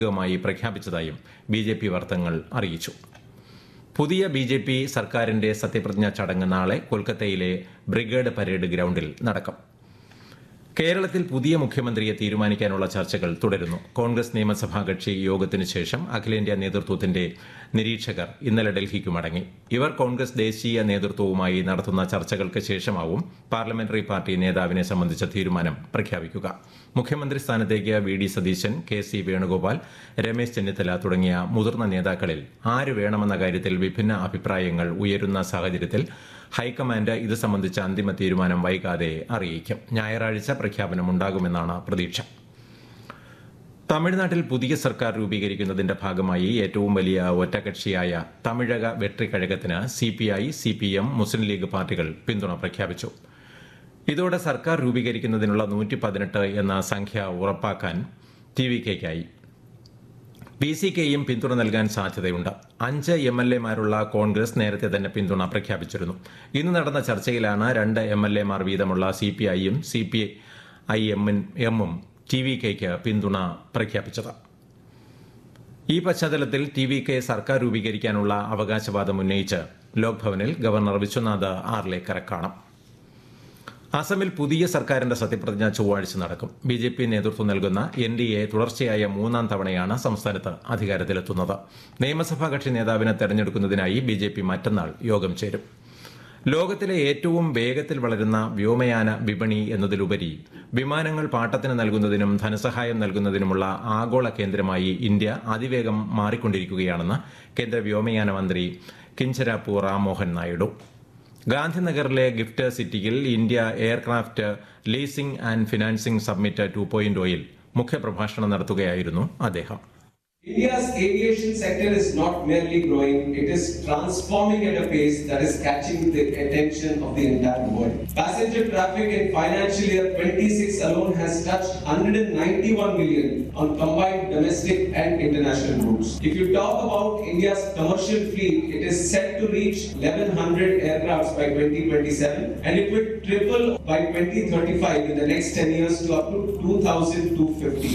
മായി പ്രഖ്യാപിച്ചതായും B J P വർത്തങ്ങൾ അറിയിച്ചു പുതിയ ബി ജെ പി സർക്കാരിന്റെ സത്യപ്രതിജ്ഞാ ചടങ്ങ് നാളെ കൊൽക്കത്തയിലെ ബ്രിഗേഡ് പരേഡ് ഗ്രൌണ്ടിൽ നടക്കും കേരളത്തിൽ പുതിയ മുഖ്യമന്ത്രിയെ തീരുമാനിക്കാനുള്ള ചർച്ചകൾ തുടരുന്നു കോൺഗ്രസ് നിയമസഭാ കക്ഷി യോഗത്തിനു ശേഷം അഖിലേന്ത്യാ നേതൃത്വത്തിന്റെ നിരീക്ഷകർ ഇന്നലെ ഡൽഹിക്ക് മടങ്ങി ഇവർ കോൺഗ്രസ് ദേശീയ നേതൃത്വവുമായി നടത്തുന്ന ചർച്ചകൾക്ക് ശേഷമാവും പാർലമെന്ററി പാർട്ടി നേതാവിനെ സംബന്ധിച്ച തീരുമാനം പ്രഖ്യാപിക്കുക മുഖ്യമന്ത്രി സ്ഥാനത്തേക്ക് V D Satheesan K C Venugopal Ramesh Chennithala തുടങ്ങിയ മുതിർന്ന നേതാക്കളിൽ ആര് വേണമെന്ന കാര്യത്തിൽ വിഭിന്ന അഭിപ്രായങ്ങൾ ഉയരുന്ന സാഹചര്യത്തിൽ ഹൈക്കമാൻഡ് ഇത് സംബന്ധിച്ച അന്തിമ തീരുമാനം വൈകാതെ അറിയിക്കും ഞായറാഴ്ച പ്രഖ്യാപനമുണ്ടാകുമെന്നാണ് പ്രതീക്ഷ തമിഴ്നാട്ടിൽ പുതിയ സർക്കാർ രൂപീകരിക്കുന്നതിന്റെ ഭാഗമായി ഏറ്റവും വലിയ ഒറ്റകക്ഷിയായ തമിഴക വെട്രിക്കഴകത്തിന് C P I C P M Muslim League പാർട്ടികൾ പിന്തുണ പ്രഖ്യാപിച്ചു ഇതോടെ സർക്കാർ രൂപീകരിക്കുന്നതിനുള്ള നൂറ്റി പതിനെട്ട് എന്ന സംഖ്യ ഉറപ്പാക്കാൻ ടി വി കെയ്ക്കായി ബി സി കെയും പിന്തുണ നൽകാൻ സാധ്യതയുണ്ട് അഞ്ച് എം എൽ എമാരുള്ള കോൺഗ്രസ് നേരത്തെ തന്നെ പിന്തുണ പ്രഖ്യാപിച്ചിരുന്നു ഇന്ന് നടന്ന ചർച്ചയിലാണ് രണ്ട് എം എൽ എമാർ വീതമുള്ള സി പി ഐയും സി പി ഐ എമ്മും ടി വി കെയ്ക്ക് പിന്തുണ പ്രഖ്യാപിച്ചത് ഈ പശ്ചാത്തലത്തിൽ ടി വി കെ സർക്കാർ രൂപീകരിക്കാനുള്ള അവകാശവാദം ഉന്നയിച്ച് ലോക്ഭവനിൽ ഗവർണർ വിശ്വനാഥ് ആർലേക്കറെ കാണും അസമിൽ പുതിയ സർക്കാരിന്റെ സത്യപ്രതിജ്ഞ ചൊവ്വാഴ്ച നടക്കും ബി ജെ പി നേതൃത്വം നൽകുന്ന എൻ ഡി എ തുടർച്ചയായ മൂന്നാം തവണയാണ് സംസ്ഥാനത്ത് അധികാരത്തിലെത്തുന്നത് നിയമസഭാ കക്ഷി നേതാവിനെ തെരഞ്ഞെടുക്കുന്നതിനായി ബി ജെ പി മറ്റന്നാൾ യോഗം ചേരും ലോകത്തിലെ ഏറ്റവും വേഗത്തിൽ വളരുന്ന വ്യോമയാന വിപണി എന്നതിലുപരി വിമാനങ്ങൾ പാട്ടത്തിന് നൽകുന്നതിനും ധനസഹായം നൽകുന്നതിനുമുള്ള ആഗോള കേന്ദ്രമായി ഇന്ത്യ അതിവേഗം മാറിക്കൊണ്ടിരിക്കുകയാണെന്ന് കേന്ദ്ര വ്യോമയാന മന്ത്രി കിഞ്ചരാപ്പു റാംമോഹൻ നായിഡു ഗാന്ധിനഗറിലെ ഗിഫ്റ്റ് സിറ്റിയിൽ India aircraft leasing and financing summit two point O മുഖ്യപ്രഭാഷണം നടത്തുകയായിരുന്നു അദ്ദേഹം India's aviation sector is not merely growing, it is transforming at a pace that is catching the attention of the entire world. Passenger traffic in financial year 26 alone has touched 191 million on combined domestic and international routes. If you talk about India's commercial fleet, it is set to reach 1100 aircrafts by 2027 and it will triple by 2035 in the next 10 years to up to 2250.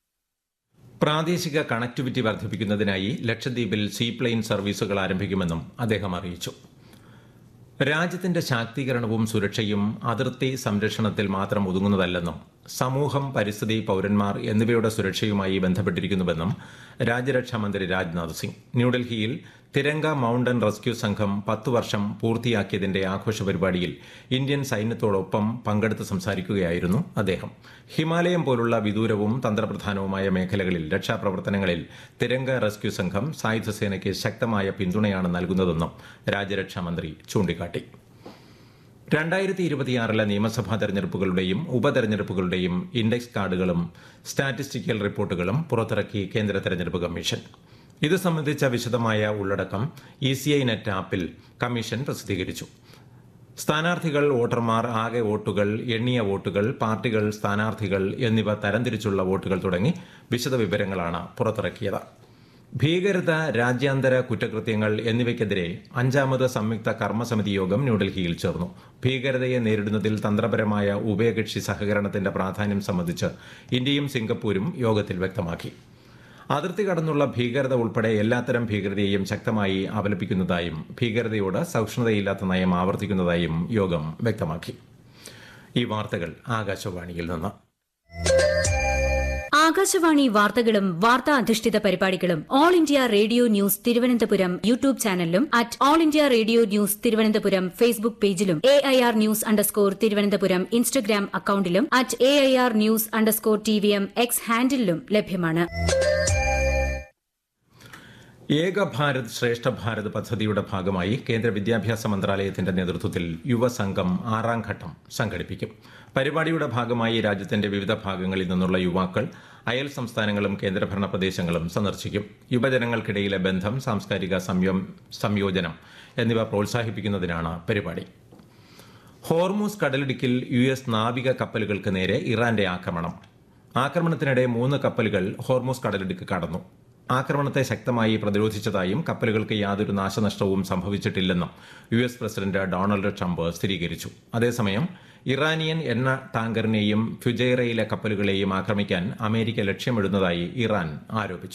പ്രാദേശിക connectivity വർദ്ധിപ്പിക്കുന്നതിനായി ലക്ഷദ്വീപിൽ seaplane സർവീസുകൾ ആരംഭിക്കുമെന്നും അദ്ദേഹം അറിയിച്ചു രാജ്യത്തിന്റെ ശാക്തീകരണവും സുരക്ഷയും അതിർത്തി സംരക്ഷണത്തിൽ മാത്രം ഒതുങ്ങുന്നതല്ലെന്നും സമൂഹം പരിസ്ഥിതി പൌരന്മാർ എന്നിവയുടെ സുരക്ഷയുമായി ബന്ധപ്പെട്ടിരിക്കുന്നുവെന്നും രാജ്യരക്ഷാ മന്ത്രി രാജ്നാഥ് സിംഗ് ന്യൂഡൽഹിയിൽ തിരങ്ക മൌണ്ടൻ റെസ്ക്യൂ സംഘം പത്തു വർഷം പൂർത്തിയാക്കിയതിന്റെ ആഘോഷ പരിപാടിയിൽ ഇന്ത്യൻ സൈന്യത്തോടൊപ്പം പങ്കെടുത്ത് സംസാരിക്കുകയായിരുന്നു അദ്ദേഹം ഹിമാലയം പോലുള്ള വിദൂരവും തന്ത്രപ്രധാനവുമായ മേഖലകളിൽ രക്ഷാപ്രവർത്തനങ്ങളിൽ തിരങ്ക റെസ്ക്യൂ സംഘം സായുധസേനയ്ക്ക് ശക്തമായ പിന്തുണയാണ് നൽകുന്നതെന്നും രാജ്യരക്ഷാ മന്ത്രി ചൂണ്ടിക്കാട്ടി രണ്ടായിരത്തി ഇരുപത്തിയാറിലെ നിയമസഭാ തെരഞ്ഞെടുപ്പുകളുടെയും ഉപതെരഞ്ഞെടുപ്പുകളുടെയും ഇൻഡെക്സ് കാർഡുകളും സ്റ്റാറ്റിസ്റ്റിക്കൽ റിപ്പോർട്ടുകളും പുറത്തിറക്കി കേന്ദ്ര തെരഞ്ഞെടുപ്പ് കമ്മീഷൻ ഇത് സംബന്ധിച്ച വിശദമായ ഉള്ളടക്കം ഇ സി ഐ നെറ്റ് ആപ്പിൽ കമ്മീഷൻ പ്രസിദ്ധീകരിച്ചു സ്ഥാനാർത്ഥികൾ വോട്ടർമാർ ആകെ വോട്ടുകൾ എണ്ണിയ വോട്ടുകൾ പാർട്ടികൾ സ്ഥാനാർത്ഥികൾ എന്നിവ തരംതിരിച്ചുള്ള വോട്ടുകൾ തുടങ്ങി വിശദവിവരങ്ങളാണ് പുറത്തിറക്കിയത് ഭീകരത രാജ്യാന്തര കുറ്റകൃത്യങ്ങൾ എന്നിവയ്ക്കെതിരെ അഞ്ചാമത് സംയുക്ത കർമ്മസമിതി യോഗം ന്യൂഡൽഹിയിൽ ചേർന്നു ഭീകരതയെ നേരിടുന്നതിൽ തന്ത്രപരമായ ഉഭയകക്ഷി സഹകരണത്തിന്റെ പ്രാധാന്യം സംബന്ധിച്ച് ഇന്ത്യയും സിംഗപ്പൂരും യോഗത്തിൽ വ്യക്തമാക്കി അതിർത്തി കടന്നുള്ള ഭീകരത ഉൾപ്പെടെ എല്ലാത്തരം ഭീകരതയെയും ശക്തമായി അപലപിക്കുന്നതായും ഭീകരതയോട് സഹിഷ്ണുതയില്ലാത്ത നയം ആവർത്തിക്കുന്നതായും യോഗം വ്യക്തമാക്കി ഈ വാർത്തകൾ ആകാശവാണിയിൽ നിന്ന് ആകാശവാണി വാർത്തകളും വാർത്താ അധിഷ്ഠിത പരിപാടികളും All India Radio news Thiruvananthapuram YouTube ചാനലിലും at All India Radio news Thiruvananthapuram Facebook പേജിലും A I R news underscore Thiruvananthapuram Instagram അക്കൌണ്ടിലും at A I R news underscore T V M X ഹാൻഡിലും ലഭ്യമാണ് ഏക ഭാരത് ശ്രേഷ്ഠ ഭാരത് പദ്ധതിയുടെ ഭാഗമായി കേന്ദ്ര വിദ്യാഭ്യാസ മന്ത്രാലയത്തിന്റെ നേതൃത്വത്തിൽ യുവസംഘം ആറാം ഘട്ടം സംഘടിപ്പിക്കും പരിപാടിയുടെ ഭാഗമായി രാജ്യത്തിന്റെ വിവിധ ഭാഗങ്ങളിൽ നിന്നുള്ള യുവാക്കൾ അയൽ സംസ്ഥാനങ്ങളും കേന്ദ്രഭരണ പ്രദേശങ്ങളും സന്ദർശിക്കും യുവജനങ്ങൾക്കിടയിലെ ബന്ധം സാംസ്കാരിക സംയോ- സംയോജനം എന്നിവ പ്രോത്സാഹിപ്പിക്കുന്നതിനാണ് പരിപാടി ഹോർമൂസ് കടലിടുക്കിൽ യു എസ് നാവിക കപ്പലുകൾക്ക് നേരെ ഇറാന്റെ ആക്രമണം ആക്രമണത്തിനിടെ മൂന്ന് കപ്പലുകൾ ഹോർമൂസ് കടലിടുക്ക് കടന്നു ആക്രമണത്തെ ശക്തമായി പ്രതിരോധിച്ചതായും കപ്പലുകൾക്ക് യാതൊരു നാശനഷ്ടവും സംഭവിച്ചിട്ടില്ലെന്നും U S president Donald Trump സ്ഥിരീകരിച്ചു അതേസമയം ഇറാനിയൻ എണ്ണ ടാങ്കറിനെയും ഫുജൈറയിലെ കപ്പലുകളെയും ആക്രമിക്കാൻ അമേരിക്ക ലക്ഷ്യമിടുന്നതായി ഇറാൻ ആരോപിച്ചു